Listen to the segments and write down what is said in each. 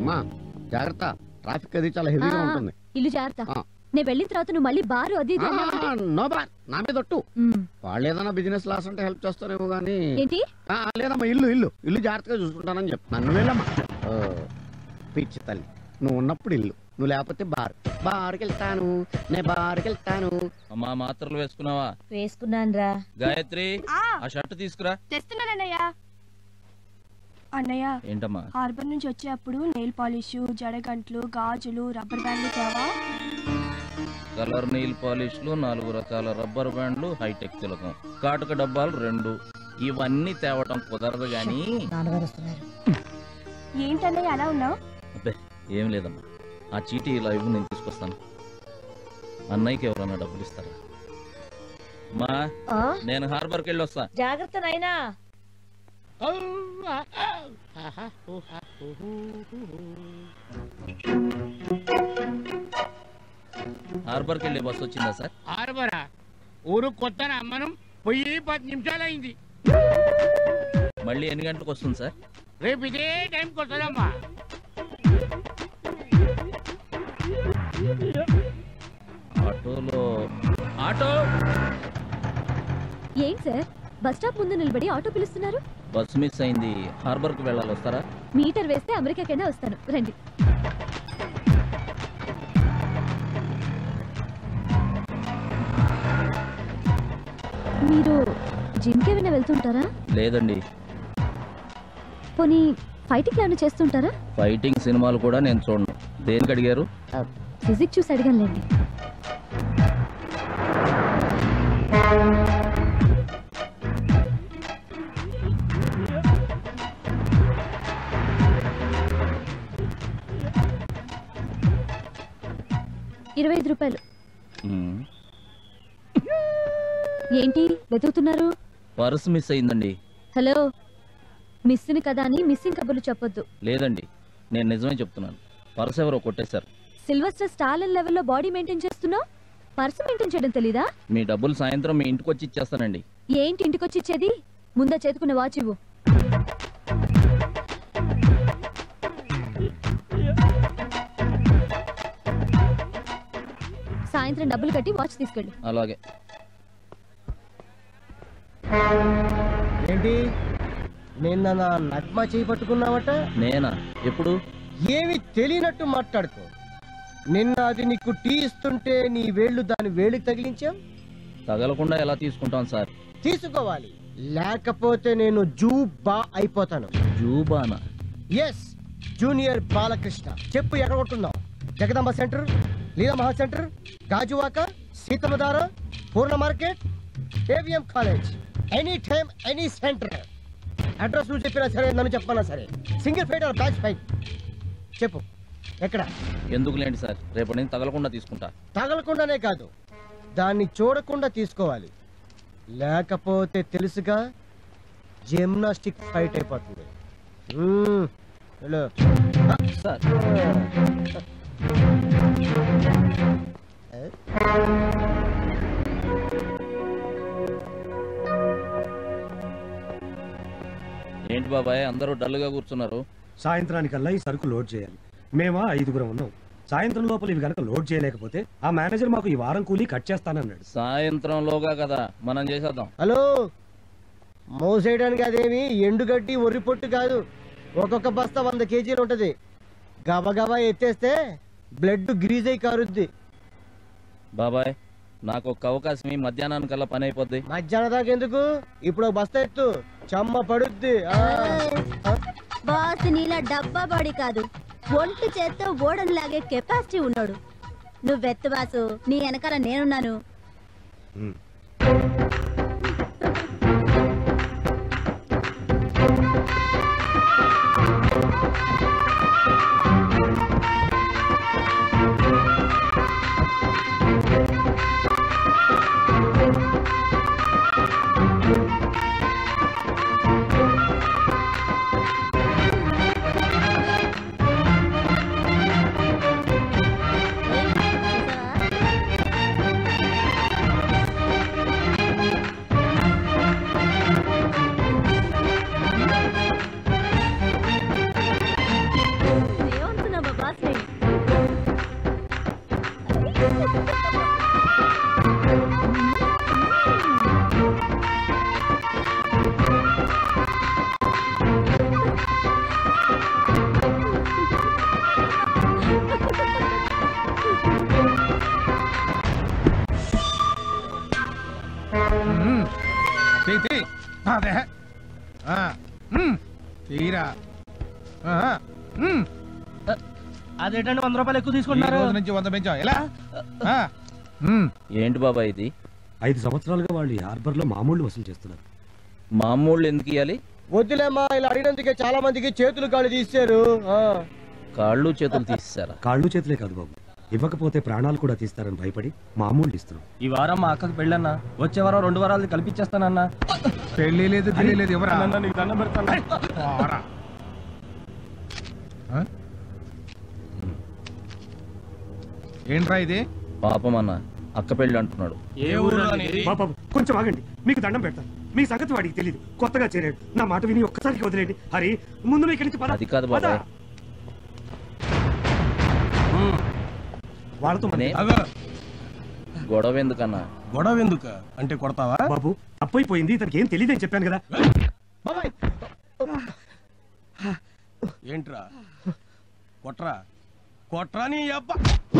అమ్మా జాగ్రత్త ట్రాఫిక్ అది చాలా హెవీగా ఆ, ఉంటుంది ఇల్లు జాగ్రత్త ఆ. నేను వెళ్ళిన తర్వాత నువ్వు మళ్ళీ బారు అది ఇది అన్నావంటే- నో బార్ నా మీద ఒట్టు ఉమ్. వాళ్ళు ఏదైనా బిజినెస్ లాస్ అంటే హెల్ప్ చేస్తారేమో కానీ ఏంటి ఆ, లేదమ్మా ఇల్లు ఇల్లు ఇల్లు జాగ్రత్తగా చూసుకుంటానని చెప్పు నన్ను వెళ్ళమ్మా ఓ, పిచ్చి తల్లి నువ్వు ఉన్నప్పుడు ఇల్లు నువ్వు లేకపోతే బార్ బార్కి వెళ్తాను నేను బార్కి వెళ్తాను అమ్మా మాత్రలు వేసుకున్నావా వేసుకున్నాను రా గాయత్రి ఆ ఆ షర్ట్ తీసుకురా తెస్తున్నానన్నయ్య అన్నయ్య ఏంటమ్మా హార్బర్ నుంచి వచ్చేటప్పుడు నెయిల్ పాలిష్ జడగంట్లు గాజులు రబ్బర్ బ్యాండ్లు తేవా కలర్ నెయిల్ పాలిష్లు నాలుగు రకాల రబ్బర్ బ్యాండ్లు హైటెక్ తిలకం కాటుక డబ్బాలు రెండు ఇవన్నీ తేవటం కుదరదు గాని ఏంటన్నయ్య అలా ఉన్నావు అబ్బే ఏం లేదమ్మా ఆ చీటీ ఇలా ఇవ్వు నేను తీసుకొస్తాను అన్నయ్యకి ఎవరన్నా డబ్బులు ఇస్తారా అమ్మా నేను హార్బర్కి వెళ్ళి వస్తా జాగ్రత్త నాయనా హార్బర్కి వెళ్ళే బస్సు వచ్చిందా సార్ ఆరుబరా ఊరు కొత్త మనం పోయి పది నిమిషాలైంది మళ్ళీ ఎన్ని గంటలకు వస్తుంది సార్ రేపు ఇదే టైంకి వస్తుందమ్మా ఆటోలో ఆటో ఏంటి సార్ బస్ స్టాప్ ముందు నిలబడి ఆటో పిలుస్తున్నారు బస్సు మిస్ అయింది హార్బర్కి వెళ్ళాలి వస్తారా మీటర్ వేస్తే అమెరికాకైనా వస్తాను రండి మీరు జిమ్కి ఏమైనా వెళ్తుంటారా లేదండి పోనీ ఫైటింగ్ ఏమైనా చేస్తుంటారా ఫైటింగ్ సినిమాలు కూడా నేను చూడను దేనికి అడిగారు ఫిజిక్ చూసి అడిగానులేండి ఇరవై ఐదు రూపాయలు మ్మ్. ఏంటి వెతుకుతున్నారు పర్స్ మిస్ అయిందండి హలో మిస్సింగ్ కదా అని మిస్సింగ్ కబుర్లు చెప్పొద్దు లేదండి నేను నిజమే చెప్తున్నాను పర్స్ ఎవరో కొట్టేశారు సిల్వస్టర్ స్టాలిన్ లెవెల్లో బాడీ మెయింటైన్ చేస్తున్నావు పర్సు మెయింటైన్ చేయడం తెలీదా మీ డబ్బులు సాయంత్రం మీ ఇంటికి వచ్చి ఇచ్చేస్తానండి ఏంటి ఇంటికొచ్చి ఇచ్చేది ముందా చేతుకున్న వాచ్ ఇవ్వు సాయంత్రం డబ్బులు కట్టి వాచ్ తీసుకెళ్ళు అలాగే ఏంటి నిన్న నా నగ్మ చేయి పట్టుకున్నావట నేనా ఎప్పుడు ఏమి తెలియనట్టు మాట్లాడుకో నిన్న అది నీకు టీ ఇస్తుంటే నీ వేళ్ళు దాని వేళ్ళకి తగిలించాం తగలకుండా ఎలా తీసుకుంటాం సార్ తీసుకోవాలి లేకపోతే నేను జూ బా అయిపోతాను జూబానా ఎస్ జూనియర్ బాలకృష్ణ చెప్పు ఎక్కడ కొట్టున్నావు Jagadamba centre Leela Maha centre Gajuwaka Seethammadhara Poorna market AVM college any time any centre address నువ్వు చెప్పినా సరే నన్ను చెప్పనా సరే single fight or batch fight చెప్పు ఎక్కడ ఎందుకు లేండి సార్ రేపటి నుంచి తగలకుండా తీసుకుంటా తగలకుండానే కాదు దాన్ని చూడకుండా తీసుకోవాలి లేకపోతే తెలుసుగా జిమ్నాస్టిక్ ఫైట్ అయిపోతుంది మ్మ్. వెళ్ళు. సార్ ఏంటి బాబాయ్ అందరూ డల్గా కూర్చున్నారు సాయంత్రానికల్లా ఈ సరుకు లోడ్ చేయాలి మేమా ఐదుగురం ఉన్నాం సాయంత్రం లోపల ఇవి కనుక లోడ్ చేయలేకపోతే ఆ మేనేజర్ మాకు ఈ వారం కూలీ కట్ చేస్తానన్నాడు సాయంత్రంలోగా కదా మనం చేసేద్దాం హలో మోసేయడానికి అదేమి ఎండుగడ్డి ఒర్రి పొట్టు కాదు ఒక్కొక్క బస్తా వంద కేజీలు ఉంటది గబగబా ఎత్తేస్తే బ్లడ్ గ్రీజ్ అయి కారుద్ది బాబాయ్ నాకు ఒక అవకాశం ఈ మధ్యాహ్నానికల్లా పని అయిపోద్ది మధ్యాహ్నం దాకా ఎందుకు ఇప్పుడు ఒక బస్తా ఎత్తు చమ్మ పడుద్ది ఆ, ఆ. బాస్ నీలా డబ్బా బాడీ కాదు ఒంటి చేత్తో ఓడను లాగే కెపాసిటీ ఉన్నాడు నువ్వెత్తు బాసు నీ వెనకాల నేనున్నాను చూసావా? అదే ఆ, ఉమ్, తీరా ఆహా, ఉమ్, అదేంటండి వంద రూపాయలు ఎక్కువ ఈ తీసుకుంటున్నారు రోజు నుంచి వంద పెంచాం ఎలా ఆ, ఉమ్, ఏంటి బాబా ఇది ఐదు సంవత్సరాలుగా వాళ్ళు ఈ హార్బర్ లో మామూలు వసూలు చేస్తున్నారు మామూళ్ళు ఎందుకు ఇవ్వాలి వద్దులేమ్మా ఇలా అడిగినందుకే చాలా మందికి చేతులు కాళ్ళు తీశారు ఆ. కాళ్ళు చేతులు తీసేశారా కాళ్ళు చేతులే కాదు బాబు ఇవ్వకపోతే ప్రాణాలు కూడా తీస్తారని భయపడి మామూలు ఇస్తున్నాం ఈ వారం మా అక్కకి పెళ్ళన్నా వచ్చే వారం రెండు వారాలు కల్పించేస్తానన్నా పెళ్లి లేదు గిల్లి లేదు ఎవరా అన్న, నీకు దండం పెడతాను పోరా. ఆ? ఏంట్రా ఇది పాపం అన్న అక్క పెళ్ళి అంటున్నాడు ఏ ఊరు అనేది బాబు బాబు, కొంచెం ఆగండి మీకు దండం పెడతాను మీ సంగతి వాడికి తెలియదు కొత్తగా చేరాడు నా మాట విని ఒక్కసారికి వదిలేండి హరి ముందు నువ్వు ఇక్కడి నుంచి పద. అది కాదు పద. బాబాయ్. వాళ్ళతో మన- నే- అగో గొడవ ఎందుకన్నా గొడవ ఎందుకు అంటే కొడతావా బాబు అప్పైపోయింది ఇతనికి ఏం తెలియదని చెప్పాను కదా ఏంట్రా కొట్రా కొట్రా నీ అబ్బా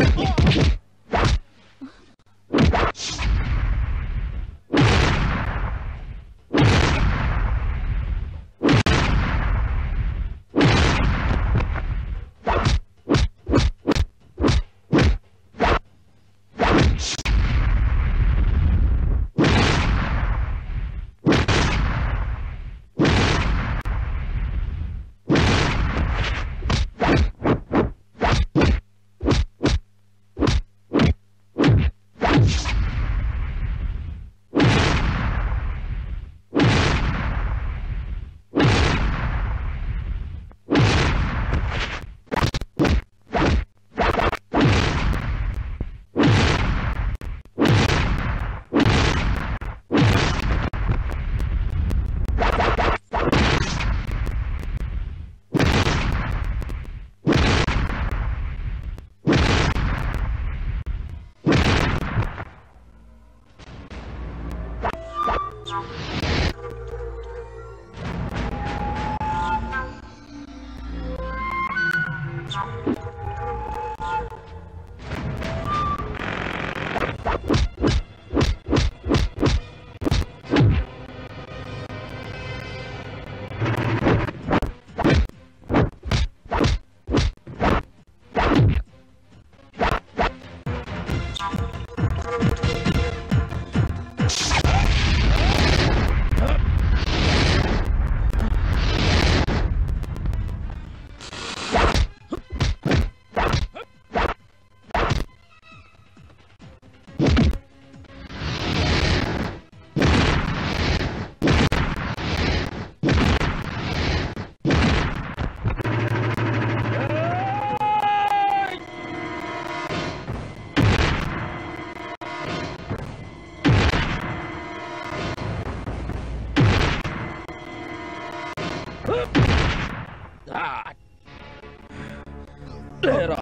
లేరా.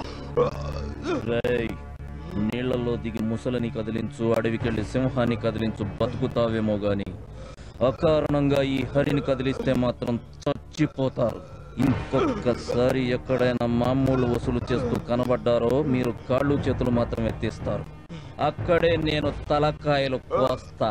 రేయ్, నీళ్లలో దిగి ముసలని కదిలించు అడవికెళ్ళి సింహాన్ని కదిలించు బతుకుతావేమో గాని అకారణంగా ఈ హరిని కదిలిస్తే మాత్రం చచ్చిపోతారు ఇంకొకసారి ఎక్కడైనా మామూలు వసూలు చేస్తూ కనబడ్డారో మీరు కాళ్ళు చేతులు మాత్రమే తీస్తారు అక్కడే నేను తలకాయలు కోస్తా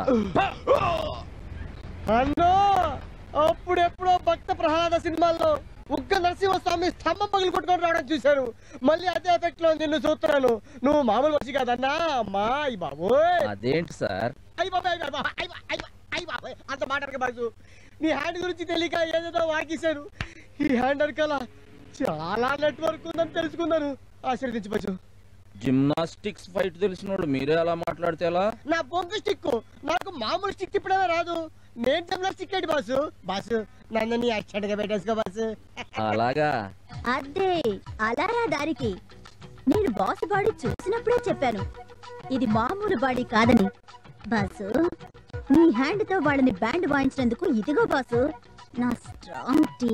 అన్నో అప్పుడెప్పుడో భక్త ప్రహ్లాద సినిమాల్లో ఉగ్గ నరసింహస్వామి స్తంభం పగిలి కొట్టుకొని రావడం చూశాను మళ్ళీ అదే ఎఫెక్ట్ లో నిన్ను చూస్తున్నాను నువ్వు మామూలు వచ్చి కాదన్నా అమ్మా అయ్యి బాబోయ్ అదేంటి సార్ అయ్యి బాబాయ్ అయ్యి బాబాయ్, అయ్యి బా- అయ్యి బా- అయ్యి బాబాయ్ అంత మాటకి బాజు నీ హ్యాండ్ గురించి తెలియక ఏదేదో వాకిశాను ఈ హ్యాండ్ వెనకాల చాలా నెట్వర్క్ ఉందని తెలుసుకున్నాను ఆశీర్వదించవచ్చు జిమ్నాస్టిక్స్ ఫైట్ తెలిసినోడు మీరే అలా మాట్లాడితే ఎలా నా బొంగు స్టిక్ నాకు మామూలు స్టిక్ తిప్పడమే రాదు నేను తిమ్మిన స్టిక్ ఏంటి బాసు బాసు నన్ను నీ యాక్సిడెంట్ గా పెట్టేసుకో బాసు అలాగా అదే అలారా దారికి నేను బాస్ బాడీ చూసినప్పుడే చెప్పాను ఇది మామూలు బాడీ కాదని బాసు నీ హ్యాండ్ తో వాళ్ళని బ్యాండ్ వాయించినందుకు ఇదిగో బాసు నా స్ట్రాంగ్ టీ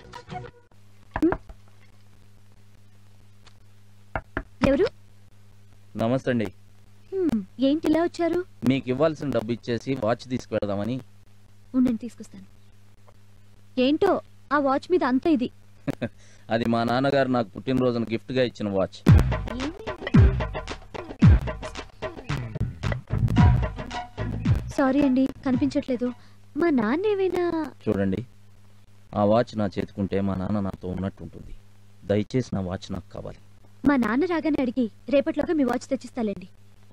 ఎవరు నమస్తే అండి హ్మ్, ఏంటి ఇలా వచ్చారు మీకు ఇవ్వాల్సిన డబ్బు ఇచ్చేసి వాచ్ తీసుకువెడదామని ఉండండి తీసుకొస్తాను ఏంటో ఆ వాచ్ మీద అంత ఇది అది మా నాన్నగారు నాకు పుట్టినరోజున gift గా ఇచ్చిన వాచ్ సారీ అండి కనిపించట్లేదు మా నాన్న ఏమైనా చూడండి ఆ వాచ్ నా చేతుకుంటే మా నాన్న నాతో ఉన్నట్టు ఉంటుంది దయచేసి నా వాచ్ నాకు కావాలి మా నాన్న రాగానే అడిగి రేపటిలోగా మీ వాచ్ తెచ్చిస్తాలేండి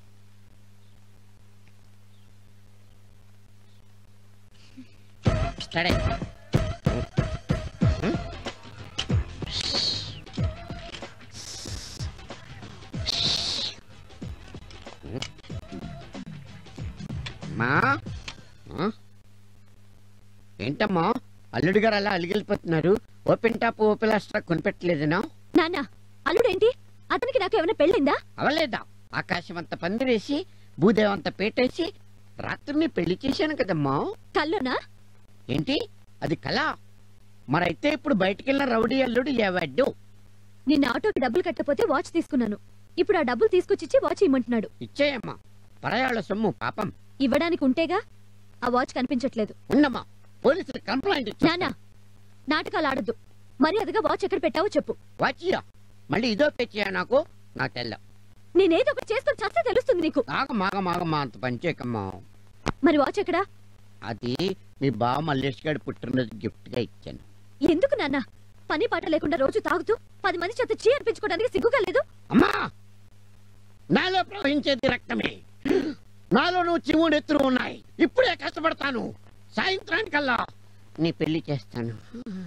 ఇస్తాడే మా ఆ? ఏంటమ్మా అల్లుడు గారు అలా అలిగిలిపోతున్నారు ఓపెన్ టాప్ ఓపెన్ లాస్ట్రా కొనిపెట్టలేదనా నాన్న అల్లుడేంటి అతనికి నాకు ఏమైనా పెళ్ళిందా అవలేదా ఆకాశం అంత పందిరేసి భూదేవం అంత పేటేసి రాత్రిని పెళ్లి చేశాను కదమ్మా కల్లోనా ఏంటి అది కళ మరైతే ఇప్పుడు బయటికెళ్ళిన రౌడీ అల్లుడు ఎవడ్డు నిన్న ఆటోకి డబ్బులు కట్టపోతే వాచ్ తీసుకున్నాను ఇప్పుడు ఆ డబ్బులు తీసుకొచ్చిచ్చి వాచ్ ఇమ్మంటున్నాడు ఇచ్చేయమ్మా పరాయాళ్ళ సొమ్ము పాపం ఇవ్వడానికి ఉంటేగా ఆ వాచ్ కనిపించట్లేదు ఉండమ్మా పోలీసులు కంప్లైంట్ ఇచ్చా నానా నాటకాలు ఆడద్దు మర్యాదగా వాచ్ ఎక్కడ పెట్టావో చెప్పు వాచియా మళ్ళీ ఇదో పెచ్చియా నాకు నా తెల్ల నేనేదో ఒకటి చేసుకొని చస్తే తెలుస్తుంది నీకు ఆగ మాగ మాగమ్మా అంత పంచేకమ్మా మరి వాచ్ ఎక్కడా అది మీ బావ మల్లేష్ గారి పుట్టినరోజు గిఫ్ట్ గా ఇచ్చాను ఎందుకు నాన్న పని పాట లేకుండా రోజు తాగుతూ పది మంది చేత చీ అనిపించుకోవడానికి సిగ్గుగా లేదు అమ్మా నాలో ప్రవహించేది రక్తమే నాలో నువ్వు చివుడు ఎత్తులు ఉన్నాయి ఇప్పుడే కష్టపడతాను సాయంత్రానికల్లా నీ పెళ్లి చేస్తాను